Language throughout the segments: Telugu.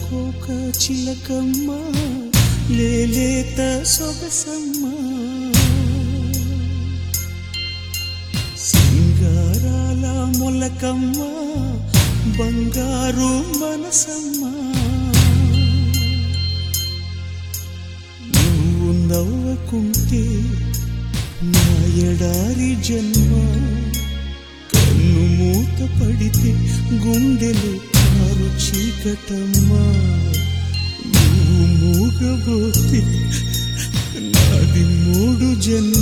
సీతాకోక చిలకమ్మ లేలేత సొగసమ్మ సింగారాల మొలకమ్మ బంగారు మనసమ్మ నువ్వు నవ్వకుంటే నా ఎడారి జన్మ కన్ను మూత పడితే గుండెలు కారు చీకటమ్మా నువ్వు మూగబోతే నాది మూడు జన్మ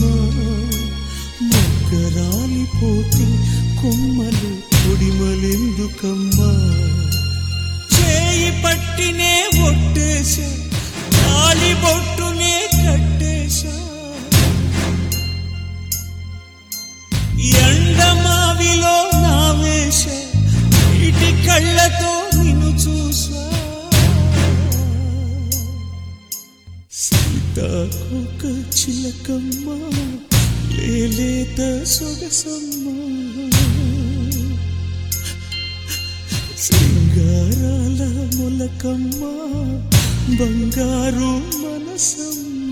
మొగ్గరాలిపోతే కొమ్మలు పొడిమలెందుకమ్మా చేయి పట్టినే ఒట్టేశా గాలి బొట్టునే కట్టేశా ఎండమావిలో నా వేష ఇటి కళ్ళతో నిన్ను చూసా సీతాకోక చిలకమ్మ లేలేత సొగసమ్మ సింగారాల మొలకమ్మ బంగారు మనసమ్మ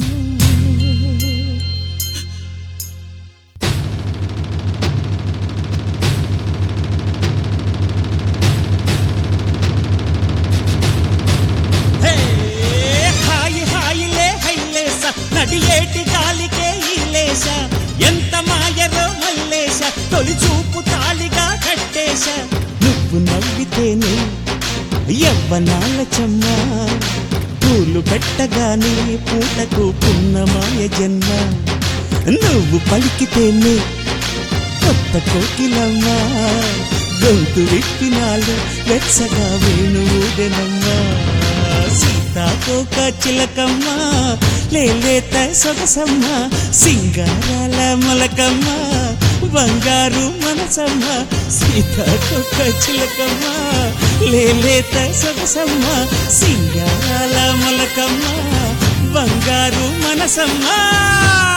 హే, హాయి హాయిలే హైలేస నడియేటి గాలికే ఈలేస ఎంత మాయరో మల్లేశ తొలి చూపు తాళిగా కట్టేశ నువ్వు నవ్వితేనే యవ్వనాల చెమ్మ పూలు పెట్టగానే పూటకు పున్నమాయ జన్మ నువ్వు పలికితేనే కొత్త కోకిలమ్మ గొంతు విప్పినాలు వెచ్చగా వేణువుదెనమ్మ సీతాకోక చిలకమ్మ లేలేత సొగసమ్మ సింగారాల మొలకమ్మ బంగారు మనసమ్మ సీతాకోక చిలకమ్మ లేలేత సొగసమ్మ సింగారాల మొలకమ్మ బంగారు మనసమ్మ